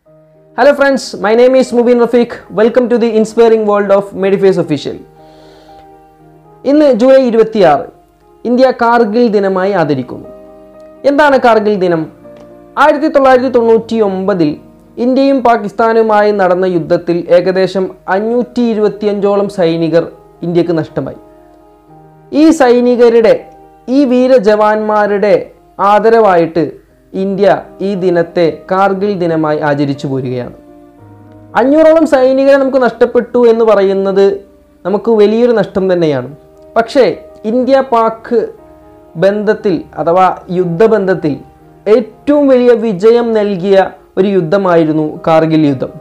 Hello friends, my name is Mubin Rafiq. Welcome to the inspiring world of Mediface Official. ഇന്ന് July ഇരുപത്തിയാറ് India Kargil ദിനമായി ആദരിക്കുന്നു എന്താണ് കാർഗിൽ ദിനം ആയിരത്തി തൊള്ളായിരത്തി തൊണ്ണൂറ്റി ഒമ്പതിൽ ഇന്ത്യയും പാകിസ്ഥാനുമായി നടന്ന യുദ്ധത്തിൽ ഏകദേശം അഞ്ഞൂറ്റി ഇരുപത്തിയഞ്ചോളം സൈനികർ ഇന്ത്യക്ക് നഷ്ടമായി ഈ സൈനികരുടെ ഈ വീര ജവാന്മാരുടെ ആദരവായിട്ട് ഇന്ത്യ ഈ ദിനത്തെ കാർഗിൽ ദിനമായി ആചരിച്ചു പോരുകയാണ് അഞ്ഞൂറോളം സൈനികരെ നമുക്ക് നഷ്ടപ്പെട്ടു എന്ന് പറയുന്നത് നമുക്ക് വലിയൊരു നഷ്ടം തന്നെയാണ് പക്ഷേ ഇന്ത്യ പാക് ബന്ധത്തിൽ അഥവാ യുദ്ധബന്ധത്തിൽ ഏറ്റവും വലിയ വിജയം നൽകിയ ഒരു യുദ്ധമായിരുന്നു കാർഗിൽ യുദ്ധം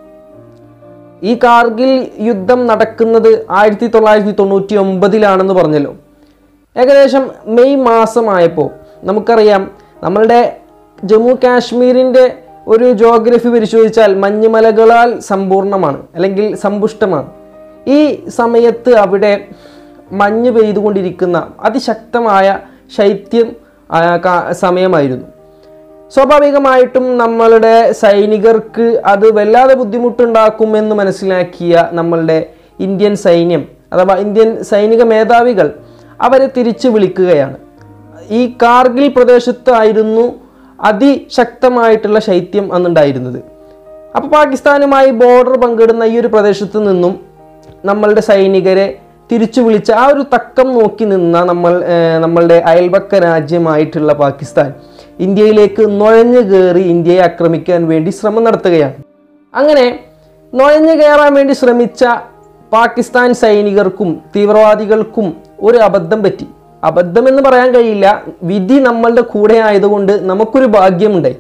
ഈ കാർഗിൽ യുദ്ധം നടക്കുന്നത് ആയിരത്തി തൊള്ളായിരത്തി തൊണ്ണൂറ്റി ഒമ്പതിലാണെന്ന് പറഞ്ഞല്ലോ ഏകദേശം മെയ് മാസമായപ്പോൾ നമുക്കറിയാം നമ്മളുടെ ജമ്മു കാശ്മീരിൻ്റെ ഒരു ജോഗ്രഫി പരിശോധിച്ചാൽ മഞ്ഞുമലകളാൽ സമ്പൂർണ്ണമാണ് അല്ലെങ്കിൽ സമ്പുഷ്ടമാണ് ഈ സമയത്ത് അവിടെ മഞ്ഞ് പെയ്തുകൊണ്ടിരിക്കുന്ന അതിശക്തമായ ശൈത്യം ആ, കാ- സമയമായിരുന്നു സ്വാഭാവികമായിട്ടും നമ്മളുടെ സൈനികർക്ക് അത് വല്ലാതെ ബുദ്ധിമുട്ടുണ്ടാക്കുമെന്ന് മനസ്സിലാക്കിയ നമ്മളുടെ ഇന്ത്യൻ സൈന്യം അഥവാ ഇന്ത്യൻ സൈനിക മേധാവികൾ അവരെ തിരിച്ചു വിളിക്കുകയാണ് ഈ കാർഗിൽ പ്രദേശത്തായിരുന്നു അതിശക്തമായിട്ടുള്ള ശൈത്യം അന്നുണ്ടായിരുന്നത് അപ്പോൾ പാകിസ്ഥാനുമായി ബോർഡർ പങ്കിടുന്ന ഈ ഒരു പ്രദേശത്ത് നിന്നും നമ്മളുടെ സൈനികരെ തിരിച്ചു വിളിച്ച ആ ഒരു തക്കം നോക്കി നിന്ന നമ്മൾ ഏർ, നമ്മളുടെ അയൽപക്ക രാജ്യമായിട്ടുള്ള പാകിസ്ഥാൻ ഇന്ത്യയിലേക്ക് നുഴഞ്ഞു കയറി ഇന്ത്യയെ ആക്രമിക്കാൻ വേണ്ടി ശ്രമം നടത്തുകയാണ് അങ്ങനെ നുഴഞ്ഞു കയറാൻ വേണ്ടി ശ്രമിച്ച പാകിസ്ഥാൻ സൈനികർക്കും തീവ്രവാദികൾക്കും ഒരു അബദ്ധം പറ്റി അബദ്ധം എന്ന് പറയാൻ കഴിയില്ല വിധി നമ്മളുടെ കൂടെ ആയതുകൊണ്ട് നമുക്കൊരു ഭാഗ്യമുണ്ടായി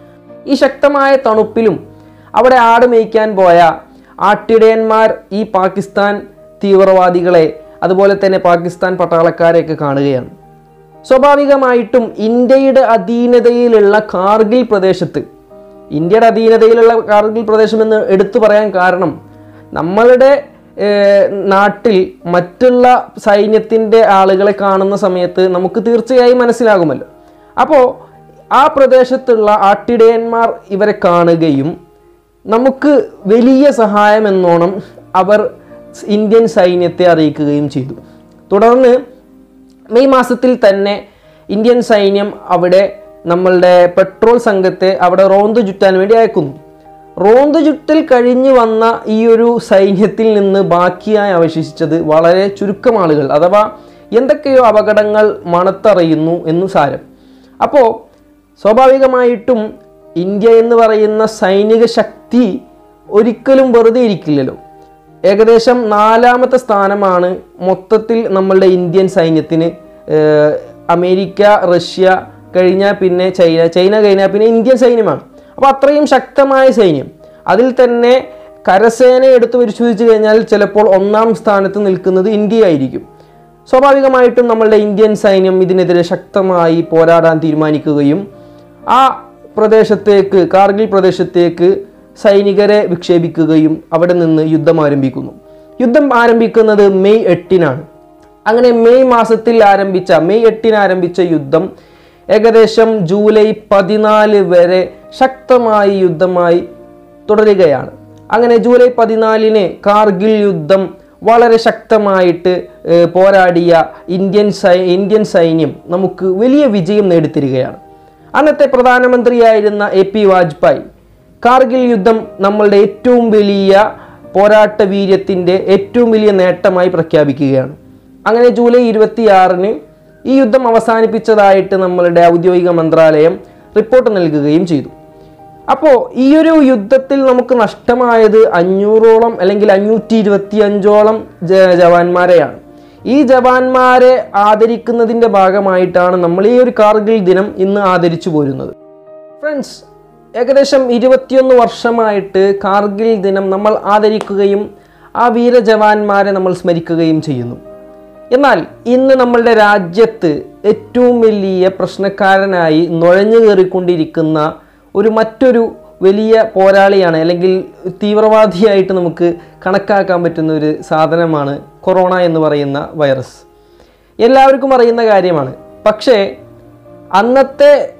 ഈ ശക്തമായ തണുപ്പിലും അവിടെ ആട് മേയ്ക്കാൻ പോയ ആട്ടിടയന്മാർ ഈ പാകിസ്ഥാൻ തീവ്രവാദികളെ അതുപോലെ തന്നെ പാകിസ്ഥാൻ പട്ടാളക്കാരെയൊക്കെ കാണുകയാണ് സ്വാഭാവികമായിട്ടും ഇന്ത്യയുടെ അധീനതയിലുള്ള കാർഗിൽ പ്രദേശത്ത് ഇന്ത്യയുടെ അധീനതയിലുള്ള കാർഗിൽ പ്രദേശം എന്ന് എടുത്തു പറയാൻ കാരണം നമ്മളുടെ ഏർ, നാട്ടിൽ മറ്റുള്ള സൈന്യത്തിൻ്റെ ആളുകളെ കാണുന്ന സമയത്ത് നമുക്ക് തീർച്ചയായും മനസ്സിലാകുമല്ലോ അപ്പോൾ ആ പ്രദേശത്തുള്ള ആട്ടിടയന്മാർ ഇവരെ കാണുകയും നമുക്ക് വലിയ സഹായം എന്നോണം അവർ ഇന്ത്യൻ സൈന്യത്തെ അറിയിക്കുകയും ചെയ്തു തുടർന്ന് മെയ് മാസത്തിൽ തന്നെ ഇന്ത്യൻ സൈന്യം അവിടെ നമ്മളുടെ പെട്രോൾ സംഘത്തെ അവിടെ റോന്ത് ചുറ്റാൻ വേണ്ടി അയക്കുന്നു റോന്ത് ചുറ്റൽ കഴിഞ്ഞു വന്ന ഈ ഒരു സൈന്യത്തിൽ നിന്ന് ബാക്കിയായി അവശേഷിച്ചത് വളരെ ചുരുക്കം ആളുകൾ അഥവാ എന്തൊക്കെയോ അപകടങ്ങൾ മണത്തറിയുന്നു എന്നു സാരം അപ്പോൾ സ്വാഭാവികമായിട്ടും ഇന്ത്യ എന്ന് പറയുന്ന സൈനിക ശക്തി ഒരിക്കലും വെറുതെ ഇരിക്കില്ലല്ലോ ഏകദേശം നാലാമത്തെ സ്ഥാനമാണ് മൊത്തത്തിൽ നമ്മളുടെ ഇന്ത്യൻ സൈന്യത്തിന് ഏർ, അമേരിക്ക റഷ്യ കഴിഞ്ഞാൽ പിന്നെ ചൈന ചൈന കഴിഞ്ഞാൽ പിന്നെ ഇന്ത്യൻ സൈന്യമാണ് അപ്പോൾ അത്രയും ശക്തമായ സൈന്യം അതിൽ തന്നെ കരസേന എടുത്ത് പരിശോധിച്ച് കഴിഞ്ഞാൽ ചിലപ്പോൾ ഒന്നാം സ്ഥാനത്ത് നിൽക്കുന്നത് ഇന്ത്യ ആയിരിക്കും സ്വാഭാവികമായിട്ടും നമ്മളുടെ ഇന്ത്യൻ സൈന്യം ഇതിനെതിരെ ശക്തമായി പോരാടാൻ തീരുമാനിക്കുകയും ആ പ്രദേശത്തേക്ക് കാർഗിൽ പ്രദേശത്തേക്ക് സൈനികരെ വിക്ഷേപിക്കുകയും അവിടെ നിന്ന് യുദ്ധം ആരംഭിക്കുന്നു യുദ്ധം ആരംഭിക്കുന്നത് മെയ് എട്ടിനാണ് അങ്ങനെ മെയ് മാസത്തിൽ ആരംഭിച്ച മെയ് എട്ടിന് ആരംഭിച്ച യുദ്ധം ഏകദേശം ജൂലൈ പതിനാല് വരെ ശക്തമായി യുദ്ധമായി തുടരുകയാണ് അങ്ങനെ ജൂലൈ പതിനാലിന് കാർഗിൽ യുദ്ധം വളരെ ശക്തമായിട്ട് ഏർ, പോരാടിയ ഇന്ത്യൻ സൈ ഇന്ത്യൻ സൈന്യം നമുക്ക് വലിയ വിജയം നേടിത്തരികയാണ് അന്നത്തെ പ്രധാനമന്ത്രിയായിരുന്ന എ പി വാജ്പേയി കാർഗിൽ യുദ്ധം നമ്മളുടെ ഏറ്റവും വലിയ പോരാട്ട വീര്യത്തിൻ്റെ ഏറ്റവും വലിയ നേട്ടമായി പ്രഖ്യാപിക്കുകയാണ് അങ്ങനെ ജൂലൈ ഇരുപത്തിയാറിന് ഈ യുദ്ധം അവസാനിപ്പിച്ചതായിട്ട് നമ്മളുടെ ഔദ്യോഗിക മന്ത്രാലയം റിപ്പോർട്ട് നൽകുകയും ചെയ്തു അപ്പോൾ ഈ ഒരു യുദ്ധത്തിൽ നമുക്ക് നഷ്ടമായത് അഞ്ഞൂറോളം അല്ലെങ്കിൽ അഞ്ഞൂറ്റി ഇരുപത്തി അഞ്ചോളം ജ- ജവാന്മാരെയാണ് ഈ ജവാന്മാരെ ആദരിക്കുന്നതിൻ്റെ ഭാഗമായിട്ടാണ് നമ്മൾ ഈ ഒരു കാർഗിൽ ദിനം ഇന്ന് ആദരിച്ചു പോരുന്നത് ഫ്രണ്ട്സ് ഏകദേശം ഇരുപത്തിയൊന്ന് വർഷമായിട്ട് കാർഗിൽ ദിനം നമ്മൾ ആദരിക്കുകയും ആ വീരജവാന്മാരെ നമ്മൾ സ്മരിക്കുകയും ചെയ്യുന്നു എന്നാൽ ഇന്ന് നമ്മളുടെ രാജ്യത്ത് ഏറ്റവും വലിയ പ്രശ്നക്കാരനായി നുഴഞ്ഞു കയറിക്കൊണ്ടിരിക്കുന്ന ഒരു മറ്റൊരു വലിയ പോരാളിയാണ് അല്ലെങ്കിൽ തീവ്രവാദിയായിട്ട് നമുക്ക് കണക്കാക്കാൻ പറ്റുന്ന ഒരു സാധനമാണ് കൊറോണ എന്ന് പറയുന്ന വൈറസ് എല്ലാവർക്കും അറിയുന്ന കാര്യമാണ് പക്ഷേ അന്നത്തെ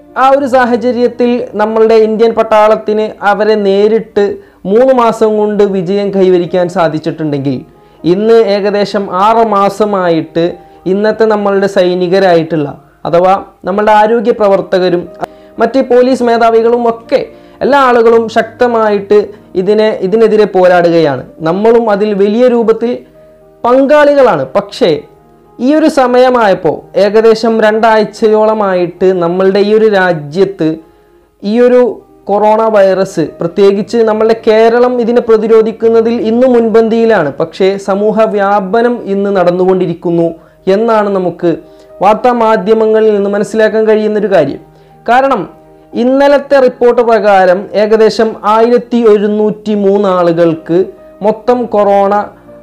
ആ ഒരു സാഹചര്യത്തിൽ നമ്മളുടെ ഇന്ത്യൻ പട്ടാളത്തിന് അവരെ നേരിട്ട് മൂന്ന് മാസം കൊണ്ട് വിജയം കൈവരിക്കാൻ സാധിച്ചിട്ടുണ്ടെങ്കിൽ ഇന്ന് ഏകദേശം ആറ് മാസമായിട്ട് ഇന്നത്തെ നമ്മളുടെ സൈനികരായിട്ടുള്ള അഥവാ നമ്മളുടെ ആരോഗ്യ പ്രവർത്തകരും മറ്റ് പോലീസ് മേധാവികളും ഒക്കെ എല്ലാ ആളുകളും ശക്തമായിട്ട് ഇതിനെ ഇതിനെതിരെ പോരാടുകയാണ് നമ്മളും അതിൽ വലിയ രൂപത്തിൽ പങ്കാളികളാണ് പക്ഷേ ഈ ഒരു സമയമായപ്പോൾ ഏകദേശം രണ്ടാഴ്ചയോളമായിട്ട് നമ്മളുടെ ഈ ഒരു രാജ്യത്ത് ഈ ഒരു കൊറോണ വൈറസ് പ്രത്യേകിച്ച് നമ്മളുടെ കേരളം ഇതിനെ പ്രതിരോധിക്കുന്നതിൽ ഇന്ന് മുൻപന്തിയിലാണ് പക്ഷേ സമൂഹ വ്യാപനം ഇന്ന് നടന്നുകൊണ്ടിരിക്കുന്നു എന്നാണ് നമുക്ക് വാർത്താ മാധ്യമങ്ങളിൽ നിന്ന് മനസ്സിലാക്കാൻ കഴിയുന്നൊരു കാര്യം കാരണം ഇന്നലത്തെ റിപ്പോർട്ട് പ്രകാരം ഏകദേശം ആയിരത്തി ഒരുന്നൂറ്റി മൂന്ന് ആളുകൾക്ക് മൊത്തം കൊറോണ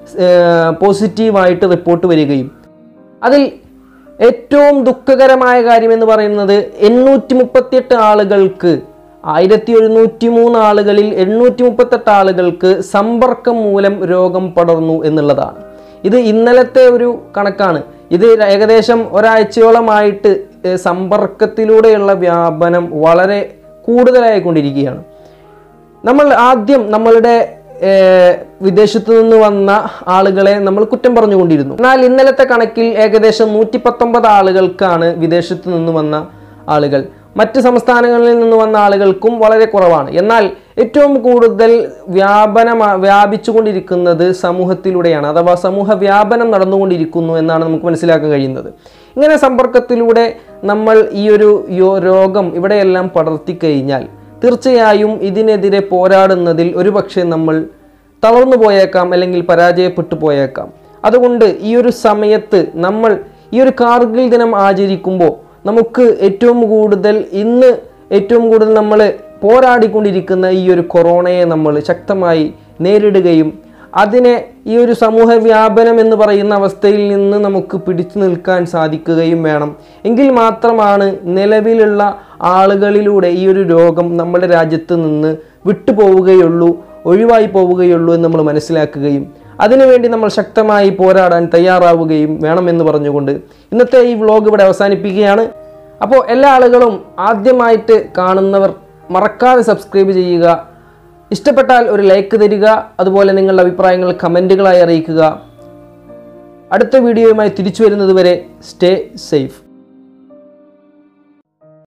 പോസിറ്റീവായിട്ട് റിപ്പോർട്ട് വരികയും അതിൽ ഏറ്റവും ദുഃഖകരമായ കാര്യം എന്ന് പറയുന്നത് എണ്ണൂറ്റി മുപ്പത്തിയെട്ട് ആളുകൾക്ക് ആയിരത്തി ഒരുന്നൂറ്റി മൂന്ന് ആളുകളിൽ എണ്ണൂറ്റി മുപ്പത്തെട്ട് ആളുകൾക്ക് സമ്പർക്കം മൂലം രോഗം പടർന്നു എന്നുള്ളതാണ് ഇത് ഇന്നലത്തെ ഒരു കണക്കാണ് ഇത് ഏകദേശം ഒരാഴ്ചയോളമായിട്ട് ഏഹ്, സമ്പർക്കത്തിലൂടെയുള്ള വ്യാപനം വളരെ കൂടുതലായിക്കൊണ്ടിരിക്കുകയാണ് നമ്മൾ ആദ്യം നമ്മളുടെ ഏർ, വിദേശത്തു നിന്ന് വന്ന ആളുകളെ നമ്മൾ കുറ്റം പറഞ്ഞുകൊണ്ടിരുന്നു എന്നാൽ ഇന്നലത്തെ കണക്കിൽ ഏകദേശം നൂറ്റി പത്തൊമ്പത് ആളുകൾക്കാണ് വിദേശത്തു നിന്ന് വന്ന ആളുകൾ മറ്റ് സംസ്ഥാനങ്ങളിൽ നിന്ന് വന്ന ആളുകൾക്കും വളരെ കുറവാണ് എന്നാൽ ഏറ്റവും കൂടുതൽ വ്യാപനം വ്യാപിച്ചുകൊണ്ടിരിക്കുന്നത് സമൂഹത്തിലൂടെയാണ് അഥവാ സമൂഹ വ്യാപനം നടന്നുകൊണ്ടിരിക്കുന്നു എന്നാണ് നമുക്ക് മനസ്സിലാക്കാൻ കഴിയുന്നത് ഇങ്ങനെ സമ്പർക്കത്തിലൂടെ നമ്മൾ ഈ ഒരു യോ- രോഗം ഇവിടെയെല്ലാം പടർത്തി കഴിഞ്ഞാൽ തീർച്ചയായും ഇതിനെതിരെ പോരാടുന്നതിൽ ഒരുപക്ഷെ നമ്മൾ തളർന്നു പോയേക്കാം അല്ലെങ്കിൽ പരാജയപ്പെട്ടു പോയേക്കാം അതുകൊണ്ട് ഈ ഒരു സമയത്ത് നമ്മൾ ഈ ഒരു കാർഗിൽ ദിനം ആചരിക്കുമ്പോൾ നമുക്ക് ഏറ്റവും കൂടുതൽ ഇന്ന് ഏറ്റവും കൂടുതൽ നമ്മൾ പോരാടിക്കൊണ്ടിരിക്കുന്ന ഈ ഒരു കൊറോണയെ നമ്മൾ ശക്തമായി നേരിടുകയും അതിനെ ഈ ഒരു സമൂഹ വ്യാപനം എന്ന് പറയുന്ന അവസ്ഥയിൽ നിന്ന് നമുക്ക് പിടിച്ചു നിൽക്കാൻ സാധിക്കുകയും വേണം എങ്കിൽ മാത്രമാണ് നിലവിലുള്ള ആളുകളിലൂടെ ഈ ഒരു രോഗം നമ്മുടെ രാജ്യത്ത് നിന്ന് വിട്ടുപോവുകയുള്ളൂ ഒഴിവായി പോവുകയുള്ളൂ എന്ന് നമ്മൾ മനസ്സിലാക്കുകയും അതിനുവേണ്ടി നമ്മൾ ശക്തമായി പോരാടാൻ തയ്യാറാവുകയും വേണമെന്ന് പറഞ്ഞുകൊണ്ട് ഇന്നത്തെ ഈ വ്ലോഗ് ഇവിടെ അവസാനിപ്പിക്കുകയാണ് അപ്പോൾ എല്ലാ ആളുകളും ആദ്യമായിട്ട് കാണുന്നവർ മറക്കാതെ സബ്സ്ക്രൈബ് ചെയ്യുക ഇഷ്ടപ്പെട്ടാൽ ഒരു ലൈക്ക് തരിക അതുപോലെ നിങ്ങളുടെ അഭിപ്രായങ്ങൾ കമൻറ്റുകളായി അറിയിക്കുക അടുത്ത വീഡിയോയുമായി തിരിച്ചു വരുന്നത് വരെ സ്റ്റേ സേഫ്